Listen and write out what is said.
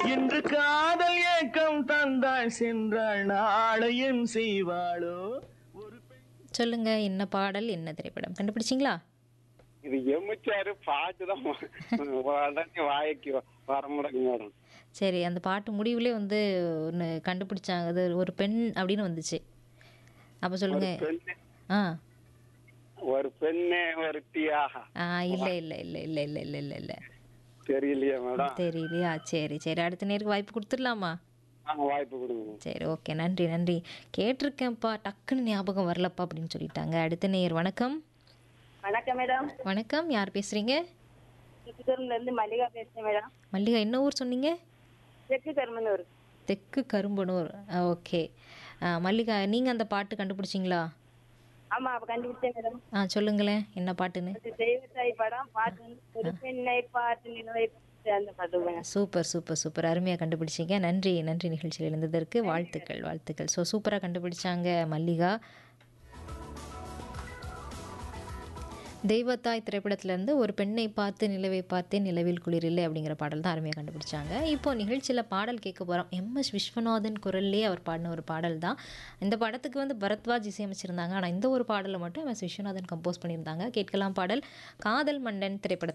இன்று காதல் ஏக்கம் தந்தாள் சென்றாள் நாளையும் செய்வாளோ ஒரு சொல்லுங்க என்ன பாடல் என்ன திரைப்படம் கண்டுபிடிச்சிங்களா இது எமிச்சாரு பாட்டு தான் உடனே வாய்க்கு வர முடியும் மேடம் சரி அந்த பாட்டு முடிவுலே வந்து ஒன்று கண்டுபிடிச்சாங்க அது ஒரு பெண் அப்படின்னு வந்துச்சு அப்போ சொல்லுங்க பெண்ணு ஆ ஒரு பெண்ணே ஒருத்தியாக ஆ இல்லை இல்லை இல்லை இல்லை இல்லை இல்லை இல்லை இல்லை தெரியலையே மேடம் தெரியலையா சரி சரி அடுத்த நேருக்கு வாய்ப்பு கொடுத்துடலாமா ஆ வாய்ப்பு கொடுங்க சரி ஓகே நன்றி நன்றி கேட்டிருக்கேன்ப்பா டக்குன்னு ஞாபகம் வரலப்பா அப்படின்னு சொல்லிட்டாங்க அடுத்த நேயர் வணக்கம் வணக்கம் மேடம் வணக்கம் யார் பேசுறீங்க தெற்கு இருந்து மல்லிகா பேசுறேன் மேடம் மல்லிகா என்ன ஊர் சொன்னீங்க தெற்கு கருமனூர் தெற்கு கரும்பனூர் ஓகே மல்லிகா நீங்கள் அந்த பாட்டு கண்டுபிடிச்சிங்களா ஆமா அப்ப கண்டுபிடிச்சேன் மேடம் ஆ சொல்லுங்களேன் என்ன பாட்டுன்னு அது தெய்வத்தாய் படம் பாட்டு வந்து ஒரு பெண்ணை பாட்டு நிலவை பார்த்து அந்த பாட்டு மேடம் சூப்பர் சூப்பர் சூப்பர் அருமையாக கண்டுபிடிச்சிங்க நன்றி நன்றி நிகழ்ச்சியில் இருந்ததற்கு வாழ்த்துக்கள் வாழ்த்துக்கள் ஸோ சூப்பராக கண்டுபிடிச்சாங்க மல்லிகா தெய்வத்தாய் திரைப்படத்திலேருந்து ஒரு பெண்ணை பார்த்து நிலவை பார்த்தேன் நிலவில் குளிரில்லை அப்படிங்கிற பாடல் தான் அருமையாக கண்டுபிடிச்சாங்க இப்போ நிகழ்ச்சியில் பாடல் கேட்க போகிறோம் எம்எஸ் விஸ்வநாதன் குரல்லே அவர் பாடின ஒரு பாடல் தான் இந்த படத்துக்கு வந்து பரத்வாஜ் இசையமைச்சிருந்தாங்க ஆனால் இந்த ஒரு பாடலை மட்டும் எம்எஸ் விஸ்வநாதன் கம்போஸ் பண்ணியிருந்தாங்க கேட்கலாம் பாடல் காதல் மன்னன் திரைப்படத்தில்